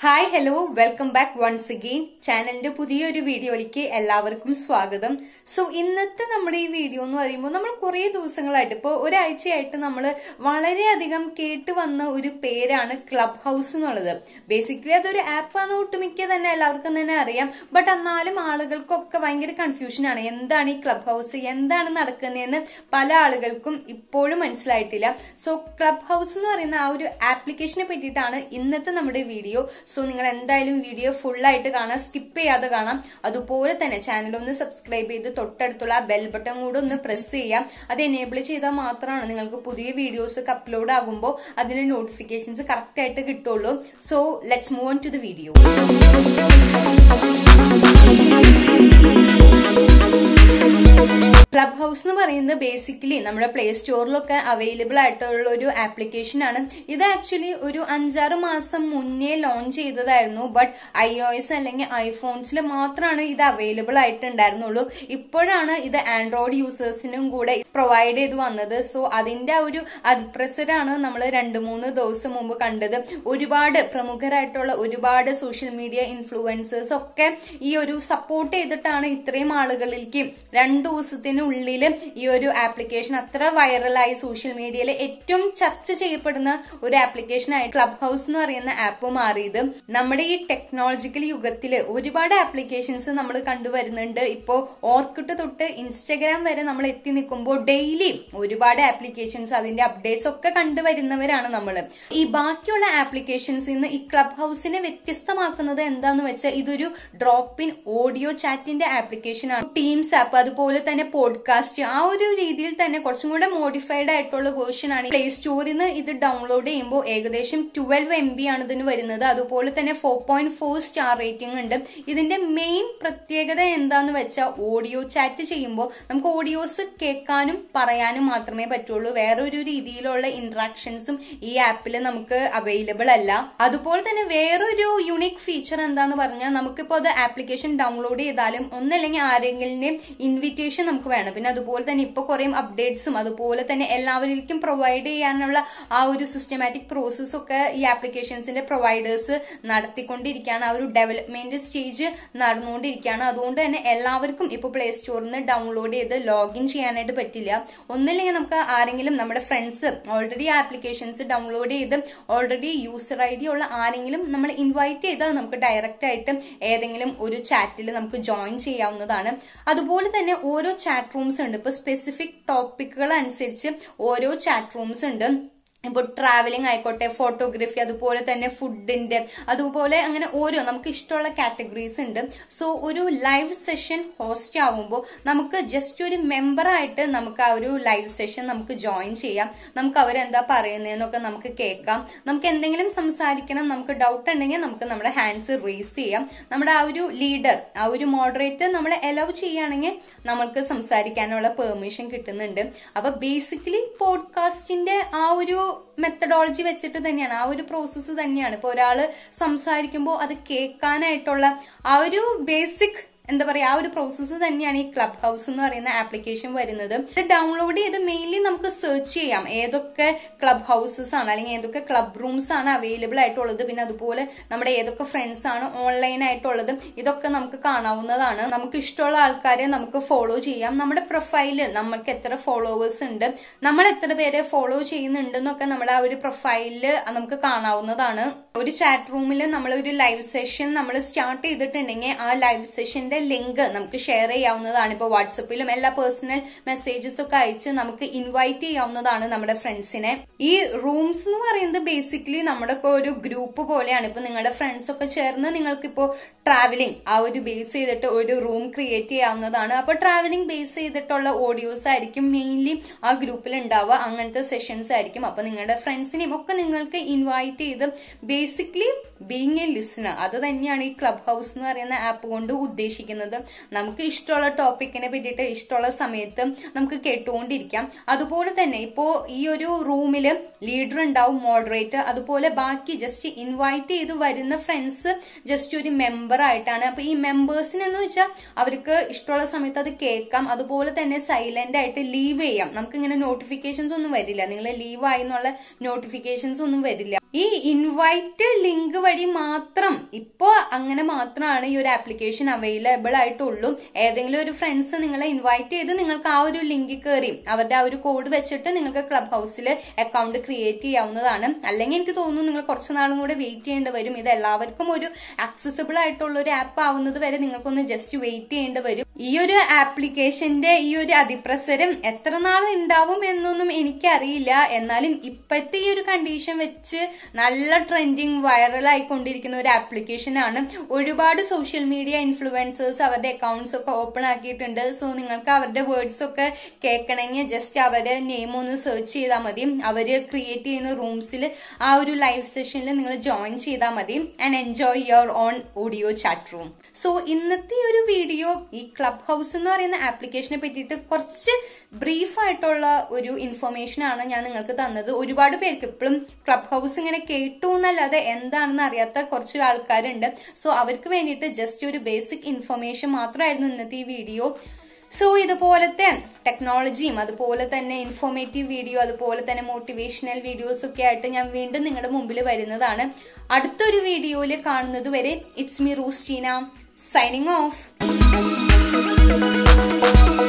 hi hello welcome back once again ചാനലിന്റെ പുതിയൊരു വീഡിയോയിലേക്ക് എല്ലാവർക്കും സ്വാഗതം സോ ഇന്നത്തെ നമ്മുടെ ഈ വീഡിയോ എന്ന് പറയുമ്പോൾ നമ്മൾ കുറേ ദിവസങ്ങളായിട്ട് ഇപ്പോൾ ഒരാഴ്ചയായിട്ട് നമ്മൾ വളരെയധികം കേട്ട് വന്ന ഒരു പേരാണ് ക്ലബ് ഹൗസ് എന്നുള്ളത് ബേസിക്കലി അതൊരു ആപ്പാണ് ഒട്ടുമിക്ക തന്നെ എല്ലാവർക്കും തന്നെ അറിയാം ബട്ട് എന്നാലും ആളുകൾക്കൊക്കെ ഭയങ്കര കൺഫ്യൂഷനാണ് എന്താണ് ഈ ക്ലബ് ഹൗസ് എന്താണ് നടക്കുന്നതെന്ന് പല ആളുകൾക്കും ഇപ്പോഴും മനസ്സിലായിട്ടില്ല സോ ക്ലബ് ഹൗസ് എന്ന് പറയുന്ന ആ ഒരു ആപ്ലിക്കേഷനെ പറ്റിയിട്ടാണ് ഇന്നത്തെ നമ്മുടെ വീഡിയോ സോ നിങ്ങൾ എന്തായാലും വീഡിയോ ഫുൾ ആയിട്ട് കാണാം സ്കിപ്പ് ചെയ്യാതെ കാണാം അതുപോലെ തന്നെ ചാനൽ ഒന്ന് സബ്സ്ക്രൈബ് ചെയ്ത് തൊട്ടടുത്തുള്ള ബെൽ ബട്ടൺ കൂടെ ഒന്ന് പ്രസ് ചെയ്യാം അത് എനേബിൾ ചെയ്താൽ മാത്രമാണ് നിങ്ങൾക്ക് പുതിയ വീഡിയോസ് ഒക്കെ അപ്ലോഡ് ആകുമ്പോൾ അതിന്റെ നോട്ടിഫിക്കേഷൻസ് കറക്റ്റ് ആയിട്ട് കിട്ടുള്ളൂ so let's move on to the video Clubhouse എന്ന് പറയുന്നത് ബേസിക്കലി നമ്മുടെ പ്ലേ സ്റ്റോറിലൊക്കെ അവൈലബിൾ ആയിട്ടുള്ള ഒരു ആപ്ലിക്കേഷൻ ആണ് ഇത് ആക്ച്വലി ഒരു അഞ്ചാറ് മാസം മുന്നേ ലോഞ്ച് ചെയ്തതായിരുന്നു ബട്ട് ഐ ഒ എസ് അല്ലെങ്കിൽ ഐഫോൺസിൽ മാത്രമാണ് ഇത് അവൈലബിൾ ആയിട്ടുണ്ടായിരുന്നുള്ളൂ ഇപ്പോഴാണ് ഇത് ആൻഡ്രോയിഡ് യൂസേഴ്സിനും കൂടെ പ്രൊവൈഡ് ചെയ്ത് വന്നത് സോ അതിന്റെ ആ ഒരു അതിപ്രസരാണ് നമ്മൾ രണ്ട് മൂന്ന് ദിവസം മുമ്പ് കണ്ടത് ഒരുപാട് പ്രമുഖരായിട്ടുള്ള ഒരുപാട് സോഷ്യൽ മീഡിയ ഇൻഫ്ലുവൻസേഴ്സ് ഒക്കെ ഈ ഒരു സപ്പോർട്ട് ചെയ്തിട്ടാണ് ഇത്രയും ആളുകളിലേക്ക് രണ്ടു ദിവസത്തിനുള്ളിൽ ഈ ഒരു ആപ്ലിക്കേഷൻ അത്ര വൈറലായി സോഷ്യൽ മീഡിയയിൽ ഏറ്റവും ചർച്ച ചെയ്യപ്പെടുന്ന ഒരു ആപ്ലിക്കേഷൻ ആയി ക്ലബ് ഹൗസ് എന്ന് പറയുന്ന ആപ്പ് മാറിയത് നമ്മുടെ ഈ ടെക്നോളജിക്കൽ യുഗത്തിൽ ഒരുപാട് ആപ്ലിക്കേഷൻസ് നമ്മൾ കണ്ടുവരുന്നുണ്ട് ഇപ്പോ ഓർക്കിട്ട് തൊട്ട് ഇൻസ്റ്റഗ്രാം വരെ നമ്മൾ എത്തി നിൽക്കുമ്പോൾ ഡെയിലി ഒരുപാട് ആപ്ലിക്കേഷൻസ് അതിന്റെ അപ്ഡേറ്റ്സ് ഒക്കെ കണ്ടുവരുന്നവരാണ് നമ്മൾ ഈ ബാക്കിയുള്ള ആപ്ലിക്കേഷൻസിൽ നിന്ന് ഈ ക്ലബ് ഹൗസിനെ വ്യത്യസ്തമാക്കുന്നത് എന്താന്ന് വെച്ചാൽ ഇതൊരു ഡ്രോപ്പ് ഇൻ ഓഡിയോ ചാറ്റിന്റെ ആപ്ലിക്കേഷൻ ആണ് ടീംസ് ആപ്പ് അതുപോലെ തന്നെ പോഡ്കാസ്റ്റ് ആ ഒരു രീതിയിൽ തന്നെ കുറച്ചും കൂടെ മോഡിഫൈഡ് ആയിട്ടുള്ള വേർഷൻ ആണ് പ്ലേ സ്റ്റോറിൽ നിന്ന് ഇത് ഡൗൺലോഡ് ചെയ്യുമ്പോൾ ഏകദേശം ട്വൽവ് എം ബി ആണ് ഇതിന് വരുന്നത് അതുപോലെ തന്നെ four point four star rating ഉണ്ട് ഇതിന്റെ മെയിൻ പ്രത്യേകത എന്താന്ന് വെച്ചാൽ ഓഡിയോ ചാറ്റ് ചെയ്യുമ്പോൾ നമുക്ക് ഓഡിയോസ് കേൾക്കാനും പറയാനും മാത്രമേ പറ്റുള്ളൂ വേറൊരു രീതിയിലുള്ള ഇന്ററാക്ഷൻസും ഈ ആപ്പിൽ നമുക്ക് അവൈലബിൾ അല്ല അതുപോലെ തന്നെ വേറൊരു യുണീക് ഫീച്ചർ എന്താന്ന് പറഞ്ഞാൽ നമുക്കിപ്പോ അത് ആപ്ലിക്കേഷൻ ഡൗൺലോഡ് ചെയ്താലും ഒന്നല്ലെങ്കിൽ ആരെങ്കിലും ഇൻവിറ്റേഷൻ നമുക്ക് വേണം പിന്നെ അതുപോലെ തന്നെ ഇപ്പൊ കുറെ അപ്ഡേറ്റ്സും അതുപോലെ തന്നെ എല്ലാവരിലേക്കും പ്രൊവൈഡ് ചെയ്യാനുള്ള ആ ഒരു സിസ്റ്റമാറ്റിക് പ്രോസസ് ഒക്കെ ഈ ആപ്ലിക്കേഷൻസിന്റെ പ്രൊവൈഡേഴ്സ് നടത്തിക്കൊണ്ടിരിക്കുകയാണ് ആ ഒരു ഡെവലപ്മെന്റ് സ്റ്റേജ് നടന്നുകൊണ്ടിരിക്കുകയാണ് അതുകൊണ്ട് തന്നെ എല്ലാവർക്കും ഇപ്പൊ പ്ലേ സ്റ്റോറിൽ നിന്ന് ഡൗൺലോഡ് ചെയ്ത് ലോഗിൻ ചെയ്യാനായിട്ട് പറ്റില്ല ഒന്നില്ലെങ്കിൽ നമുക്ക് ആരെങ്കിലും നമ്മുടെ ഫ്രണ്ട്സ് ഓൾറെഡി ആപ്ലിക്കേഷൻസ് ഡൗൺലോഡ് ചെയ്ത് ഓൾറെഡി യൂസർ ഐ ഡി ഉള്ള ആരെങ്കിലും നമ്മൾ ഇൻവൈറ്റ് ചെയ്താൽ നമുക്ക് ഡയറക്റ്റ് ആയിട്ട് ഏതെങ്കിലും ഒരു ചാറ്റിൽ നമുക്ക് ജോയിൻ ചെയ്യാവുന്നതാണ് അതുപോലെ തന്നെ ഓരോ ചാറ്റ് റൂംസ് ഉണ്ട് ഇപ്പൊ സ്പെസിഫിക് ടോപ്പിക്കുകൾ അനുസരിച്ച് ഓരോ ചാറ്റ് റൂംസ് ഉണ്ട് ഇപ്പോൾ ട്രാവലിംഗ് ആയിക്കോട്ടെ ഫോട്ടോഗ്രാഫി അതുപോലെ തന്നെ ഫുഡിന്റെ അതുപോലെ അങ്ങനെ ഓരോ നമുക്ക് ഇഷ്ടമുള്ള കാറ്റഗറീസ് ഉണ്ട് സോ ഒരു ലൈവ് സെഷൻ ഹോസ്റ്റ് ആവുമ്പോൾ നമുക്ക് ജസ്റ്റ് ഒരു മെമ്പർ ആയിട്ട് നമുക്ക് ആ ഒരു ലൈവ് സെഷൻ നമുക്ക് ജോയിൻ ചെയ്യാം നമുക്ക് അവരെന്താ പറയുന്നതെന്നൊക്കെ നമുക്ക് കേൾക്കാം നമുക്ക് എന്തെങ്കിലും സംസാരിക്കണം നമുക്ക് ഡൗട്ട് ഉണ്ടെങ്കിൽ നമുക്ക് നമ്മുടെ ഹാൻഡ്സ് റേസ് ചെയ്യാം നമ്മുടെ ആ ഒരു ലീഡർ ആ ഒരു മോഡറേറ്റർ നമ്മളെ അലൗ ചെയ്യുകയാണെങ്കിൽ നമുക്ക് സംസാരിക്കാനുള്ള പെർമിഷൻ കിട്ടുന്നുണ്ട് അപ്പൊ ബേസിക്കലി പോഡ്കാസ്റ്റിന്റെ ആ ഒരു മെത്തഡോളജി വെച്ചിട്ട് തന്നെയാണ് ആ ഒരു പ്രോസസ്സ് തന്നെയാണ് ഇപ്പൊ ഒരാള് സംസാരിക്കുമ്പോൾ അത് കേൾക്കാനായിട്ടുള്ള ആ ഒരു ബേസിക് എന്താ പറയാ ആ ഒരു പ്രോസസ്സ് തന്നെയാണ് ഈ ക്ലബ് ഹൗസ് എന്ന് പറയുന്ന ആപ്ലിക്കേഷൻ വരുന്നത് ഇത് ഡൗൺലോഡ് ചെയ്ത് മെയിൻലി നമുക്ക് സെർച്ച് ചെയ്യാം ഏതൊക്കെ ക്ലബ് ഹൗസസ് ആണ് അല്ലെങ്കിൽ ഏതൊക്കെ ക്ലബ് റൂംസ് ആണ് അവൈലബിൾ ആയിട്ടുള്ളത് പിന്നെ അതുപോലെ നമ്മുടെ ഏതൊക്കെ ഫ്രണ്ട്സ് ആണ് ഓൺലൈൻ ആയിട്ടുള്ളത് ഇതൊക്കെ നമുക്ക് കാണാവുന്നതാണ് നമുക്ക് ഇഷ്ടമുള്ള ആൾക്കാരെ നമുക്ക് ഫോളോ ചെയ്യാം നമ്മുടെ പ്രൊഫൈല് നമുക്ക് എത്ര ഫോളോവേഴ്സ് ഉണ്ട് നമ്മൾ എത്ര പേരെ ഫോളോ ചെയ്യുന്നുണ്ട് എന്നൊക്കെ നമ്മുടെ ആ ഒരു പ്രൊഫൈലില് നമുക്ക് കാണാവുന്നതാണ് ഒരു ചാറ്റ് റൂമിൽ നമ്മൾ ഒരു ലൈവ് സെഷൻ നമ്മൾ സ്റ്റാർട്ട് ചെയ്തിട്ടുണ്ടെങ്കിൽ ആ ലൈവ് സെഷന്റെ ലിങ്ക് നമുക്ക് ഷെയർ ചെയ്യാവുന്നതാണ് ഇപ്പോൾ വാട്സപ്പിലും എല്ലാ പേഴ്സണൽ മെസ്സേജസ് ഒക്കെ അയച്ച് നമുക്ക് ഇൻവൈറ്റ് ചെയ്യാവുന്നതാണ് നമ്മുടെ ഫ്രണ്ട്സിനെ ഈ റൂംസ് എന്ന് പറയുന്നത് ബേസിക്കലി നമ്മുടെ ഒക്കെ ഒരു ഗ്രൂപ്പ് പോലെയാണ് ഇപ്പൊ നിങ്ങളുടെ ഫ്രണ്ട്സ് ഒക്കെ ചേർന്ന് നിങ്ങൾക്ക് ഇപ്പോൾ ട്രാവലിംഗ് ആ ഒരു ബേസ് ചെയ്തിട്ട് ഒരു റൂം ക്രിയേറ്റ് ചെയ്യാവുന്നതാണ് അപ്പൊ ട്രാവലിംഗ് ബേസ് ചെയ്തിട്ടുള്ള ഓഡിയോസ് ആയിരിക്കും മെയിൻലി ആ ഗ്രൂപ്പിൽ ഉണ്ടാവുക അങ്ങനത്തെ സെഷൻസ് ആയിരിക്കും അപ്പൊ നിങ്ങളുടെ ഫ്രണ്ട്സിനെയും ഒക്കെ നിങ്ങൾക്ക് ഇൻവൈറ്റ് ചെയ്ത് ബേസിക്കലി ബീങ് എ ലിസണർ അത് തന്നെയാണ് ഈ ക്ലബ് ഹൗസ് എന്ന് പറയുന്ന ആപ്പ് കൊണ്ട് ഉദ്ദേശിക്കുന്നത് സാധിക്കുന്നത് നമുക്ക് ഇഷ്ടമുള്ള ടോപ്പിക്കിനെ പറ്റിയിട്ട് ഇഷ്ടമുള്ള സമയത്ത് നമുക്ക് കേട്ടുകൊണ്ടിരിക്കാം അതുപോലെ തന്നെ ഇപ്പോ ഈ ഒരു റൂമില് ലീഡർ ഉണ്ടാവും മോഡറേറ്റർ അതുപോലെ ബാക്കി ജസ്റ്റ് ഇൻവൈറ്റ് ചെയ്ത് വരുന്ന ഫ്രണ്ട്സ് ജസ്റ്റ് ഒരു മെമ്പർ ആയിട്ടാണ് അപ്പൊ ഈ മെമ്പേഴ്സിന് എന്ന് വെച്ചാൽ അവർക്ക് ഇഷ്ടമുള്ള സമയത്ത് അത് കേൾക്കാം അതുപോലെ തന്നെ സൈലന്റ് ആയിട്ട് ലീവ് ചെയ്യാം നമുക്ക് ഇങ്ങനെ നോട്ടിഫിക്കേഷൻസ് ഒന്നും വരില്ല നിങ്ങൾ ലീവ് ആയി എന്നുള്ള നോട്ടിഫിക്കേഷൻസ് ഒന്നും വരില്ല ഈ ഇൻവൈറ്റ് ലിങ്ക് വഴി മാത്രം ഇപ്പോ അങ്ങനെ മാത്രമാണ് ഈ ഒരു ആപ്ലിക്കേഷൻ അവൈലബിൾ ആയിട്ടുള്ളൂ ഏതെങ്കിലും ഒരു ഫ്രണ്ട്സ് നിങ്ങളെ ഇൻവൈറ്റ് ചെയ്ത് നിങ്ങൾക്ക് ആ ഒരു ലിങ്കിൽ കയറി അവരുടെ ആ ഒരു കോഡ് വെച്ചിട്ട് നിങ്ങൾക്ക് ക്ലബ് ഹൗസിൽ അക്കൗണ്ട് ക്രിയേറ്റ് ചെയ്യാവുന്നതാണ് അല്ലെങ്കിൽ എനിക്ക് തോന്നുന്നു നിങ്ങൾ കുറച്ച് നാളും കൂടെ വെയിറ്റ് ചെയ്യേണ്ടി വരും ഇത് എല്ലാവർക്കും ഒരു ആക്സസിബിൾ ആയിട്ടുള്ള ഒരു ആപ്പ് ആവുന്നത് വരെ നിങ്ങൾക്കൊന്ന് ജസ്റ്റ് വെയിറ്റ് ചെയ്യേണ്ടി വരും ഈ ഒരു ആപ്ലിക്കേഷന്റെ ഈ ഒരു അതിപ്രസരം എത്ര നാൾ ഉണ്ടാവും എന്നൊന്നും എനിക്കറിയില്ല എന്നാലും ഇപ്പോഴത്തെ ഈ ഒരു കണ്ടീഷൻ വെച്ച് നല്ല ട്രെൻഡിങ് വൈറൽ ആയിക്കൊണ്ടിരിക്കുന്ന ഒരു ആപ്ലിക്കേഷൻ ആണ് ഒരുപാട് സോഷ്യൽ മീഡിയ ഇൻഫ്ലുവൻസേഴ്സ് അവരുടെ അക്കൗണ്ട്സ് ഒക്കെ ഓപ്പൺ ആക്കിയിട്ടുണ്ട് സോ നിങ്ങൾക്ക് അവരുടെ വേർഡ്സ് ഒക്കെ കേൾക്കണമെങ്കിൽ ജസ്റ്റ് അവരുടെ നെയിം ഒന്ന് സെർച്ച് ചെയ്താൽ മതി അവര് ക്രിയേറ്റ് ചെയ്യുന്ന റൂംസിൽ ആ ഒരു ലൈവ് സെഷനിൽ നിങ്ങൾ ജോയിൻ ചെയ്താൽ മതി and enjoy your own audio chat room so ഇന്നത്തെ ഈ ഒരു വീഡിയോ ഈ ക്ലബ് ഹൗസ് എന്ന് പറയുന്ന ആപ്ലിക്കേഷനെ പറ്റിയിട്ട് കുറച്ച് ബ്രീഫ് ആയിട്ടുള്ള ഒരു ഇൻഫർമേഷൻ ആണ് ഞാൻ നിങ്ങൾക്ക് തന്നത് ഒരുപാട് പേർക്ക് ഇപ്പോഴും ക്ലബ് ഹൗസ് ഇങ്ങനെ കേട്ടു എന്നല്ലാതെ എന്താണെന്ന് അറിയാത്ത കുറച്ച് ആൾക്കാരുണ്ട് സോ അവർക്ക് വേണ്ടിയിട്ട് ജസ്റ്റ് ഒരു ബേസിക് ഇൻഫർമേഷൻ മാത്രമായിരുന്നു ഇന്നത്തെ ഈ വീഡിയോ സോ ഇതുപോലത്തെ ടെക്നോളജിയും അതുപോലെ തന്നെ ഇൻഫോർമേറ്റീവ് വീഡിയോ അതുപോലെ തന്നെ മോട്ടിവേഷണൽ വീഡിയോസ് ഒക്കെ ആയിട്ട് ഞാൻ വീണ്ടും നിങ്ങളുടെ മുമ്പിൽ വരുന്നതാണ് അടുത്തൊരു വീഡിയോയിൽ കാണുന്നത് വരെ it's me Rustina signing of